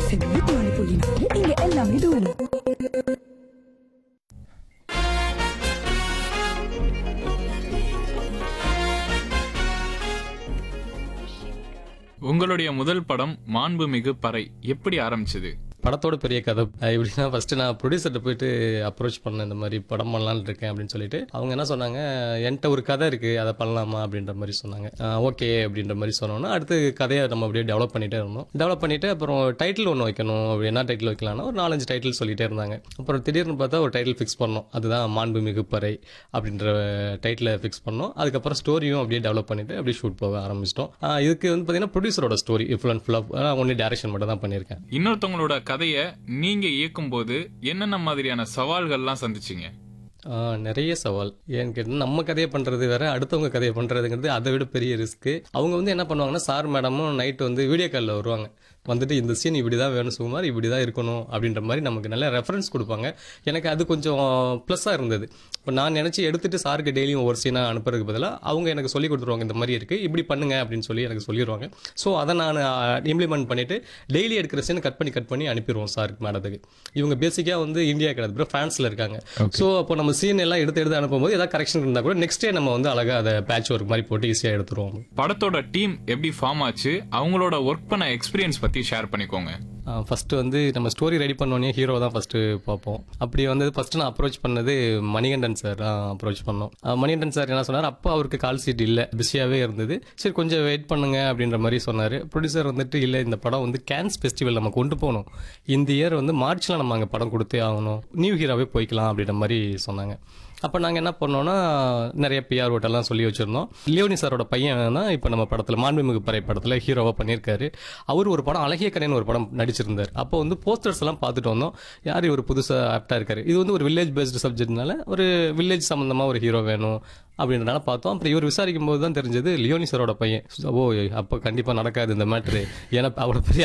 FM நூத்தி ஒன்று புள்ளி நாலு இங்க எல்லாமே தூளு உங்களுடைய முதல் படம் மாண்புமிகு பறை எப்படி ஆரம்பிச்சது படத்தோட பெரிய கதை அஹ் எப்படின்னா ஃபர்ஸ்ட் நான் ப்ரொடியூசர்கிட்ட போயிட்டு அப்ரோச் பண்ணேன் இந்த மாதிரி படம் பண்ணலாம்னு இருக்கேன் அப்படின்னு சொல்லிட்டு அவங்க என்ன சொன்னாங்க என்கிட்ட ஒரு கதை இருக்கு அதை பண்ணலாமா அப்படின்ற மாதிரி சொன்னாங்க ஓகே அப்படின்ற மாதிரி சொன்னோன்னா அடுத்து கதையை நம்ம அப்படியே டெவலப் பண்ணிட்டே இருந்தோம் டெவலப் பண்ணிட்டு அப்புறம் டைட்டில் ஒன்று வைக்கணும் அப்படி என்ன டைட்டில் வைக்கலாம்னா ஒரு நாலஞ்சு டைட்டில் சொல்லிட்டே இருந்தாங்க அப்புறம் திடீர்னு பார்த்தா ஒரு டைட்டில் ஃபிக்ஸ் பண்ணோம் அதுதான் மாண்புமிகு பறை அப்படின்ற டைட்டிலை ஃபிக்ஸ் பண்ணோம் அதுக்கப்புறம் ஸ்டோரியும் அப்படியே டெவலப் பண்ணிட்டு அப்படியே ஷூட் போக ஆரம்பிச்சிட்டோம் அஹ் இதுக்கு வந்து பார்த்தீங்கன்னா ப்ரொடியூசரோட ஸ்டோரி ஃபுல் அண்ட் ஃபுல்லாக ஒன்லி டேரக்ஷன் மட்டும் தான் பண்ணியிருக்கேன் இன்னொருத்தவங்களோட கதைய நீங்க இயக்கும்போது என்னென்ன மாதிரியான சவால்கள்லாம் சந்திச்சீங்க ஆ, நிறைய சவால் ஏன்னு கேட்டால் நம்ம கதையை பண்ணுறது வேற அடுத்தவங்க கதையை பண்ணுறதுங்கிறது அதை விட பெரிய ரிஸ்க்கு அவங்க வந்து என்ன பண்ணுவாங்கன்னா சார் மேடமும் நைட் வந்து வீடியோ காலில் வருவாங்க வந்துட்டு இந்த சீன் இப்படி தான் வேணும் சுமார் இப்படி தான் இருக்கணும் அப்படின்ற மாதிரி நமக்கு நல்ல ரெஃபரன்ஸ் கொடுப்பாங்க எனக்கு அது கொஞ்சம் ப்ளஸ்ஸாக இருந்தது இப்போ நான் நினச்சி எடுத்துட்டு சாருக்கு டெய்லியும் ஒவ்வொரு சீனாக அனுப்புறதுக்கு பதிலாக அவங்க எனக்கு சொல்லி கொடுத்துருவாங்க இந்த மாதிரி இருக்குது இப்படி பண்ணுங்க அப்படின்னு சொல்லி எனக்கு சொல்லிடுவாங்க ஸோ அதை நான் இம்ப்ளிமெண்ட் பண்ணிட்டு டெய்லி எடுக்கிற சீன் கட் பண்ணி கட் பண்ணி அனுப்பிடுவோம் சாருக்கு மேடத்துக்கு இவங்க பேசிக்காக வந்து இந்தியா கிடையாது ப்ரோ ஃப்ரான்ஸில் இருக்காங்க ஸோ அப்போ நம்ம சீன் எல்லாம் எடுத்து எடுத்து அனுப்பும்போது ஏதாவது கரெக்ஷன் இருந்தால் கூட நெக்ஸ்ட் டே நம்ம வந்து அழகாக அதை பேட்ச் ஒர்க் மாதிரி போட்டு ஈஸியாக எடுத்துருவோம் படத்தோட டீம் எப்படி ஃபார்ம் ஆச்சு அவங்களோட ஒர்க் பண்ண எக்ஸ்பீரியன்ஸ் பத்தி ஷேர் பண்ணிக்கோங்க ஃபர்ஸ்ட் வந்து நம்ம ஸ்டோரி ரெடி பண்ணோன்னே ஹீரோ தான் ஃபர்ஸ்ட் பார்ப்போம் அப்படி வந்து ஃபர்ஸ்ட் நான் அப்ரோச் பண்ணது மணிகண்டன் சார் தான் அப்ரோச் பண்ணோம் அஹ் மணிகண்டன் சார் என்ன சொன்னார் அப்போ அவருக்கு கால் சீட் இல்லை பிஸியாகவே இருந்தது சரி கொஞ்சம் வெயிட் பண்ணுங்க அப்படின்ற மாதிரி சொன்னார் ப்ரொடியூசர் வந்துட்டு இல்லை இந்த படம் வந்து கேன்ஸ் ஃபெஸ்டிவல் நம்ம கொண்டு போகணும் இந்த இயர் வந்து மார்ச்ல நம்ம அங்கே படம் கொடுத்தே ஆகணும் நியூ ஹீரோவே போய்க்கலாம் அப்படின்ற மாதிரி சொன்னாங்க அப்போ நாங்கள் என்ன பண்ணோம்னா நிறைய பிஆர் ஓட்டெல்லாம் சொல்லி வச்சுருந்தோம் லியோனி சாரோட பையன் தான் இப்போ நம்ம படத்தில் மாண்புமிகு பறை படத்தில் ஹீரோவாக பண்ணியிருக்காரு அவர் ஒரு படம் அழகிய கடைன்னு ஒரு படம் நடிச்சிருந்தார் அப்போ வந்து போஸ்டர்ஸ் எல்லாம் பார்த்துட்டு வந்தோம் யார் இவர் புதுசாக ஆப்டாக இருக்காரு இது வந்து ஒரு வில்லேஜ் பேஸ்டு சப்ஜெக்ட்னால ஒரு வில்லேஜ் சம்மந்தமாக ஒரு ஹீரோ வேணும் அப்படின்றனால பார்த்தோம் அப்புறம் இவர் விசாரிக்கும் போது தான் தெரிஞ்சது லியோனி சாரோட பையன் ஓ அப்போ கண்டிப்பாக நடக்காது இந்த மேட்ரு ஏன்னா அவ்வளோ பெரிய